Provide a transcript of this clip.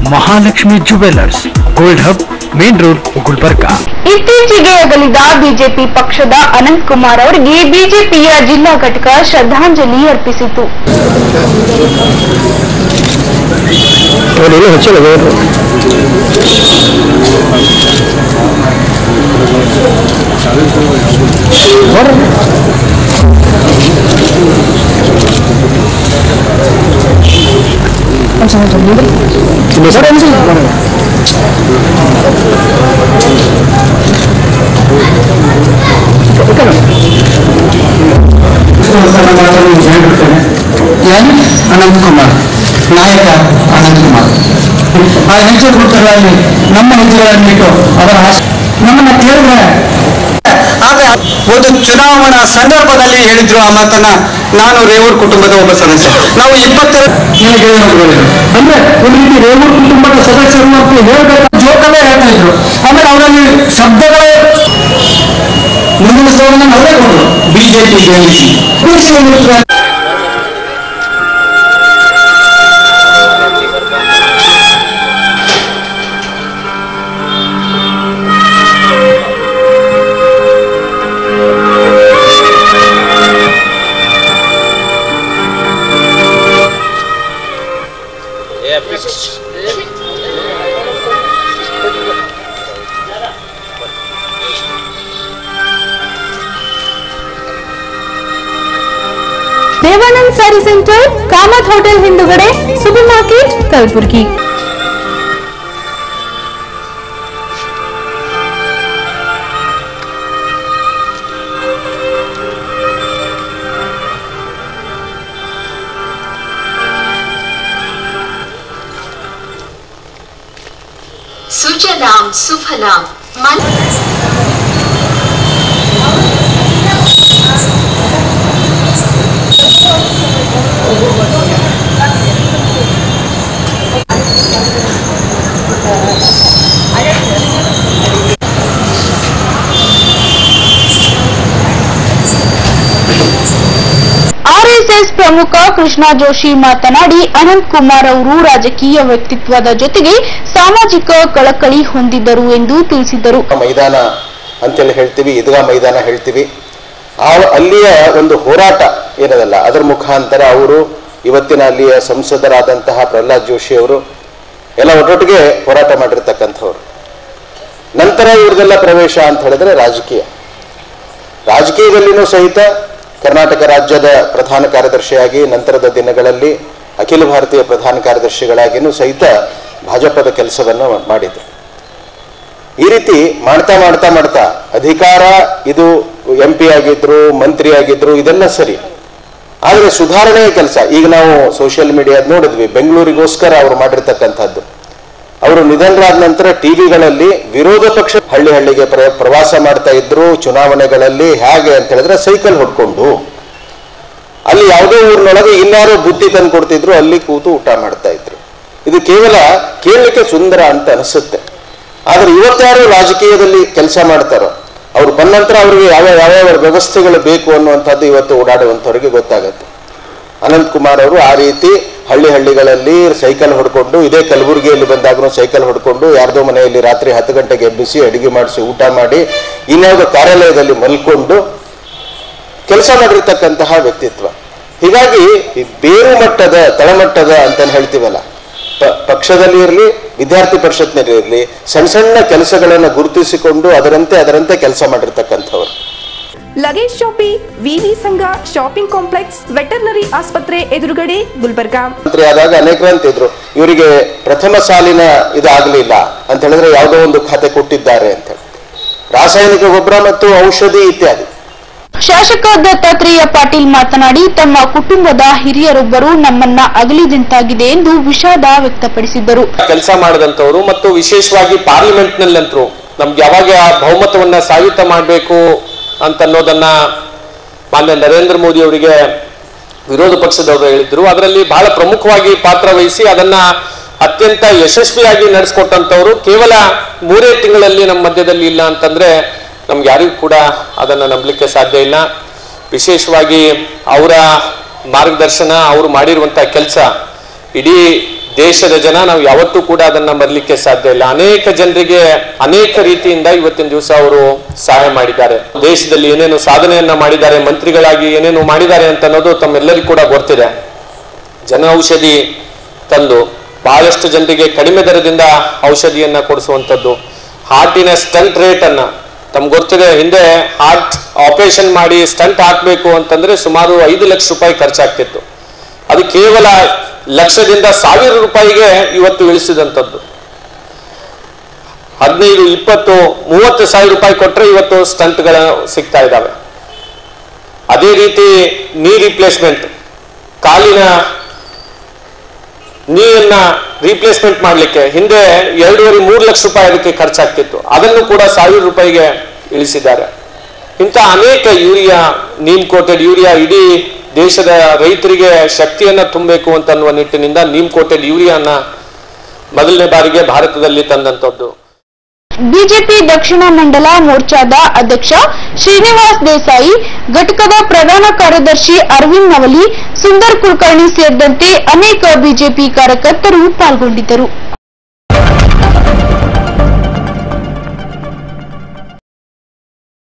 Mahalakshmi jewellers gold hub main road Gulbarga ಇತ್ತೀಚೆಗೆ ಅಗಲಿದ BJP ಪಕ್ಷದ ಅನಂತ್ ಕುಮಾರ್ ಅವರಿಗೆ ಬಿಜೆಪಿಯ ಜಿಲ್ಲಾ ಘಟಕ ಶ್ರದ್ಧಾಂಜಲಿ ಅರ್ಪಿಸಿತು ಎನ್ ಅನಂತ್ ಕುಮಾರ್ ನಾಯಕ ಅನಂತ್ ಕುಮಾರ್ ಆ ಹೆಜ್ಜೆ ಗುರುತುಗಳಲ್ಲಿ ನಮ್ಮ ಹೆಜ್ಜೆಗಳನ್ನಿಟ್ಟು ಅವರ ಆಶ್- ನಮ್ಮನ್ನ ಕೇಳಿದ್ರೆ ಆದ್ರೆ ಒಂದು ಚುನಾವಣಾ ಸಂದರ್ಭದಲ್ಲಿ ಹೇಳಿದ್ರು ಆ ಮಾತನ್ನ ನಾನು ರೇವೂರ್ ಕುಟುಂಬದ ಒಬ್ಬ ಸದಸ್ಯ ನಾವು ಇಪ್ಪತ್ತೆರಡು ಅಂದ್ರೆ ಒಂದು ರೀತಿ ರೇವೂರ್ ಕುಟುಂಬದ ಸದಸ್ಯರು ಅಂತ ಹೇಳ್ಬೇಕು ಜೋಕಲ್ಲೇ ಹೇಳ್ತಾ ಇದ್ರು ಆಮೇಲೆ ಅವರಲ್ಲಿ ಶಬ್ದಗಳೇ ಮುಂದಿನ ಸೋಲನ್ನು ಅವರೇ ಕೊಟ್ಟರು ಬಿಜೆಪಿ ಗೆಲ್ಲಿಸಿ Devanand sari centre Kamath hotel ಹಿಂದುಗಡೆ ಸೂಪರ್ ಮಾರ್ಕೆಟ್ ಕಲಬುರ್ಗಿ ಸುಜಲಾಂ ಸುಫಲಾಂ ಮನ್ ಆರ್ಎಸ್ಎಸ್ ಪ್ರಮುಖ ಕೃಷ್ಣ ಜೋಶಿ ಮಾತನಾಡಿ ಅನಂತ್ ಕುಮಾರ್ ಅವರು ರಾಜಕೀಯ ವ್ಯಕ್ತಿತ್ವದ ಜೊತೆಗೆ ಸಾಮಾಜಿಕ ಕಳಕಳಿ ಹೊಂದಿದ್ದರು ಎಂದು ತಿಳಿಸಿದರು ಮೈದಾನ ಅಂತೇಳಿ ಹೇಳ್ತೀವಿ ಈದ್ಗಾ ಮೈದಾನ ಹೇಳ್ತೀವಿ ಆ ಅಲ್ಲಿಯ ಒಂದು ಹೋರಾಟ ಏನದಲ್ಲ ಅದರ ಮುಖಾಂತರ ಅವರು ಇವತ್ತಿನ ಅಲ್ಲಿಯ ಸಂಸದರಾದಂತಹ ಪ್ರಹ್ಲಾದ್ ಜೋಶಿ ಅವರು ಎಲ್ಲ ಒಟ್ಟೊಟ್ಟಿಗೆ ಹೋರಾಟ ಮಾಡಿರ್ತಕ್ಕಂಥವ್ರು ನಂತರ ಇವ್ರದೆಲ್ಲ ಪ್ರವೇಶ ಅಂತ ಹೇಳಿದ್ರೆ ರಾಜಕೀಯ ರಾಜಕೀಯದಲ್ಲಿನೂ ಸಹಿತ ಕರ್ನಾಟಕ ರಾಜ್ಯದ ಪ್ರಧಾನ ಕಾರ್ಯದರ್ಶಿಯಾಗಿ ನಂತರದ ದಿನಗಳಲ್ಲಿ ಅಖಿಲ ಭಾರತೀಯ ಪ್ರಧಾನ ಕಾರ್ಯದರ್ಶಿಗಳಾಗಿಯೂ ಸಹಿತ ಭಾಜಪದ ಕೆಲಸವನ್ನು ಮಾಡಿದ್ರು ಈ ರೀತಿ ಮಾಡ್ತಾ ಮಾಡ್ತಾ ಮಾಡ್ತಾ ಅಧಿಕಾರ ಇದು ಎಂ ಪಿ ಆಗಿದ್ರು ಮಂತ್ರಿ ಆಗಿದ್ರು ಇದೆಲ್ಲ ಸರಿ ಆದರೆ ಸುಧಾರಣೆಯ ಕೆಲಸ ಈಗ ನಾವು ಸೋಷಿಯಲ್ ಮೀಡಿಯಾದ ನೋಡಿದ್ವಿ ಬೆಂಗಳೂರಿಗೋಸ್ಕರ ಅವರು ಮಾಡಿರ್ತಕ್ಕಂಥದ್ದು ಅವರು ನಿಧನರಾದ ನಂತರ ಟಿವಿಗಳಲ್ಲಿ ವಿರೋಧ ಪಕ್ಷ ಹಳ್ಳಿ ಹಳ್ಳಿಗೆ ಪ್ರ ಪ್ರವಾಸ ಮಾಡ್ತಾ ಇದ್ರು ಚುನಾವಣೆಗಳಲ್ಲಿ ಹೇಗೆ ಅಂತ ಹೇಳಿದ್ರೆ ಸೈಕಲ್ ಹೊಡ್ಕೊಂಡು ಅಲ್ಲಿ ಯಾವುದೋ ಊರಿನೊಳಗೆ ಇನ್ನಾರೋ ಬುತ್ತಿ ತಂದು ಕೊಡ್ತಿದ್ರು ಅಲ್ಲಿ ಕೂತು ಊಟ ಮಾಡ್ತಾ ಇದ್ರು ಇದು ಕೇವಲ ಕೇಳಲಿಕ್ಕೆ ಸುಂದರ ಅಂತ ಅನಿಸುತ್ತೆ ಆದ್ರೆ ಇವತ್ತಾರು ರಾಜಕೀಯದಲ್ಲಿ ಕೆಲಸ ಮಾಡ್ತಾರೋ ಅವ್ರು ಬಂದ ನಂತರ ಅವ್ರಿಗೆ ಯಾವ ಯಾವ್ಯಾವ ವ್ಯವಸ್ಥೆಗಳು ಬೇಕು ಅನ್ನುವಂಥದ್ದು ಇವತ್ತು ಓಡಾಡುವಂಥವ್ರಿಗೆ ಗೊತ್ತಾಗತ್ತೆ ಅನಂತ್ ಕುಮಾರ್ ಅವರು ಆ ರೀತಿ ಹಳ್ಳಿ ಹಳ್ಳಿಗಳಲ್ಲಿ ಸೈಕಲ್ ಹೊಡ್ಕೊಂಡು ಇದೇ ಕಲಬುರಗಿಯಲ್ಲಿ ಬಂದಾಗೂ ಸೈಕಲ್ ಹೊಡ್ಕೊಂಡು ಯಾರ್ದೋ ಮನೆಯಲ್ಲಿ ರಾತ್ರಿ ಹತ್ತು ಗಂಟೆಗೆ ಎಬ್ಬಿಸಿ ಅಡಿಗೆ ಮಾಡಿಸಿ ಊಟ ಮಾಡಿ ಇನ್ಯಾವುದೋ ಕಾರ್ಯಾಲಯದಲ್ಲಿ ಮಲ್ಕೊಂಡು ಕೆಲಸ ಮಾಡಿರ್ತಕ್ಕಂತಹ ವ್ಯಕ್ತಿತ್ವ ಹೀಗಾಗಿ ಈ ಬೇರು ಮಟ್ಟದ ತಳಮಟ್ಟದ ಅಂತ ಹೇಳ್ತೀವಲ್ಲ ಪ- ಪಕ್ಷದಲ್ಲಿ ಇರಲಿ ವಿದ್ಯಾರ್ಥಿ ಪರಿಷತ್ನಲ್ಲಿ ಇರಲಿ ಸಣ್ಣ ಸಣ್ಣ ಕೆಲಸಗಳನ್ನು ಗುರುತಿಸಿಕೊಂಡು ಅದರಂತೆ ಅದರಂತೆ ಕೆಲಸ ಮಾಡಿರ್ತಕ್ಕಂಥವ್ರು ಲಗೇಜ್ ಶಾಪಿ ವಿವಿ ಸಂಘ ಶಾಪಿಂಗ್ ಕಾಂಪ್ಲೆಕ್ಸ್ ವೆಟರ್ನರಿ ಆಸ್ಪತ್ರೆ ಎದುರುಗಡೆ ಗುಲ್ಬರ್ಗಾ ಮಂತ್ರಿ ಆದಾಗ ಅನೇಕರು ಅಂತಿದ್ರು ಇವರಿಗೆ ಪ್ರಥಮ ಸಾಲಿನ ಇದಾಗಲಿಲ್ಲ ಅಂತ ಹೇಳಿದ್ರೆ ಯಾವುದೋ ಒಂದು ಖಾತೆ ಕೊಟ್ಟಿದ್ದಾರೆ ಅಂತ ಹೇಳಿ ರಾಸಾಯನಿಕ ಗೊಬ್ಬರ ಮತ್ತು ಔಷಧಿ ಇತ್ಯಾದಿ ಶಾಸಕ ದತ್ತಾತ್ರೇಯ ಪಾಟೀಲ್ ಮಾತನಾಡಿ ತಮ್ಮ ಕುಟುಂಬದ ಹಿರಿಯರೊಬ್ಬರು ನಮ್ಮನ್ನ ಅಗಲಿದಂತಾಗಿದೆ ಎಂದು ವಿಷಾದ ವ್ಯಕ್ತಪಡಿಸಿದರು ಕೆಲಸ ಮಾಡಿದಂಥವ್ರು ಮತ್ತು ವಿಶೇಷವಾಗಿ ಪಾರ್ಲಿಮೆಂಟ್ ನಲ್ಲಂತರೂ ನಮ್ಗೆ ಯಾವಾಗ ಆ ಬಹುಮತವನ್ನ ಸಾಬೀತ ಮಾಡಬೇಕು ಅಂತ ಅನ್ನೋದನ್ನ ಮಾನ್ಯ ನರೇಂದ್ರ ಮೋದಿ ಅವರಿಗೆ ವಿರೋಧ ಪಕ್ಷದವರು ಹೇಳಿದ್ರು ಅದರಲ್ಲಿ ಬಹಳ ಪ್ರಮುಖವಾಗಿ ಪಾತ್ರ ವಹಿಸಿ ಅದನ್ನ ಅತ್ಯಂತ ಯಶಸ್ವಿಯಾಗಿ ನಡೆಸ್ಕೊಟ್ಟಂತವ್ರು ಕೇವಲ ಮೂರೇ ತಿಂಗಳಲ್ಲಿ ನಮ್ಮ ಮಧ್ಯದಲ್ಲಿ ಇಲ್ಲ ಅಂತಂದ್ರೆ ನಮ್ಗೆ ಯಾರಿಗೂ ಕೂಡ ಅದನ್ನ ನಂಬಲಿಕ್ಕೆ ಸಾಧ್ಯ ಇಲ್ಲ ವಿಶೇಷವಾಗಿ ಅವರ ಮಾರ್ಗದರ್ಶನ ಅವರು ಮಾಡಿರುವಂತ ಕೆಲಸ ಇಡೀ ದೇಶದ ಜನ ನಾವು ಯಾವತ್ತೂ ಕೂಡ ಅದನ್ನ ಮರಲಿಕ್ಕೆ ಸಾಧ್ಯ ಇಲ್ಲ ಅನೇಕ ಜನರಿಗೆ ಅನೇಕ ರೀತಿಯಿಂದ ಇವತ್ತಿನ ದಿವಸ ಅವರು ಸಹಾಯ ಮಾಡಿದ್ದಾರೆ ದೇಶದಲ್ಲಿ ಏನೇನು ಸಾಧನೆಯನ್ನ ಮಾಡಿದ್ದಾರೆ ಮಂತ್ರಿಗಳಾಗಿ ಏನೇನು ಮಾಡಿದ್ದಾರೆ ಅಂತ ಅನ್ನೋದು ತಮ್ಮೆಲ್ಲರಿಗೂ ಕೂಡ ಗೊತ್ತಿದೆ ಜನ ಔಷಧಿ ತಂದು ಬಹಳಷ್ಟು ಜನರಿಗೆ ಕಡಿಮೆ ದರದಿಂದ ಔಷಧಿಯನ್ನ ಕೊಡಿಸುವಂಥದ್ದು ಹಾರ್ಟಿನ ಸ್ಟಂಟ್ ರೇಟ್ ಅನ್ನ ತಮ್ಗೆ ಗೊತ್ತಿದೆ ಹಿಂದೆ ಹಾರ್ಟ್ ಆಪರೇಷನ್ ಮಾಡಿ ಸ್ಟಂಟ್ ಹಾಕಬೇಕು ಅಂತಂದ್ರೆ ಸುಮಾರು ಐದು ಲಕ್ಷ ರೂಪಾಯಿ ಖರ್ಚಾಗ್ತಿತ್ತು ಅದು ಕೇವಲ ಲಕ್ಷದಿಂದ ಸಾವಿರ ರೂಪಾಯಿಗೆ ಇವತ್ತು ಇಳಿಸಿದಂಥದ್ದು ಹದಿನೈದು ಇಪ್ಪತ್ತು ಮೂವತ್ತು ಸಾವಿರ ರೂಪಾಯಿ ಕೊಟ್ಟರೆ ಇವತ್ತು ಸ್ಟಂಟ್ಗಳ ಸಿಗ್ತಾ ಇದ್ದಾವೆ ಅದೇ ರೀತಿ ನೀ ರಿಪ್ಲೇಸ್ಮೆಂಟ್ ಕಾಲಿನ ನೀರನ್ನ ರೀಪ್ಲೇಸ್ಮೆಂಟ್ ಮಾಡಲಿಕ್ಕೆ ಹಿಂದೆ ಎರಡೂವರೆ ಮೂರು ಲಕ್ಷ ರೂಪಾಯಿ ಅದಕ್ಕೆ ಖರ್ಚಾಗ್ತಿತ್ತು ಅದನ್ನು ಕೂಡ ಸಾವಿರ ರೂಪಾಯಿಗೆ ಇಳಿಸಿದ್ದಾರೆ ಇಂಥ ಅನೇಕ ಯೂರಿಯಾ ನೀಮ್ ಕೋಟೆಡ್ ಯೂರಿಯಾ ಇಡೀ ದೇಶದ ರೈತರಿಗೆ ಶಕ್ತಿಯನ್ನ ತುಂಬಬೇಕು ಅಂತ ಅನ್ನುವ ನಿಟ್ಟಿನಿಂದ ನೀಮ್ ಕೋಟೆಡ್ ಯೂರಿಯಾನ ಮೊದಲನೇ ಬಾರಿಗೆ ಭಾರತದಲ್ಲಿ ತಂದಂಥದ್ದು ಬಿಜೆಪಿ ದಕ್ಷಿಣ ಮಂಡಲ ಮೋರ್ಚಾದ ಅಧ್ಯಕ್ಷ ಶ್ರೀನಿವಾಸ್ ದೇಸಾಯಿ ಘಟಕದ ಪ್ರಧಾನ ಕಾರ್ಯದರ್ಶಿ ಅರವಿಂದ್ ನವಲಿ ಸುಂದರ್ ಕುಲಕರ್ಣಿ ಸೇರಿದಂತೆ ಅನೇಕ ಬಿಜೆಪಿ ಕಾರ್ಯಕರ್ತರು ಪಾಲ್ಗೊಂಡಿದ್ದರು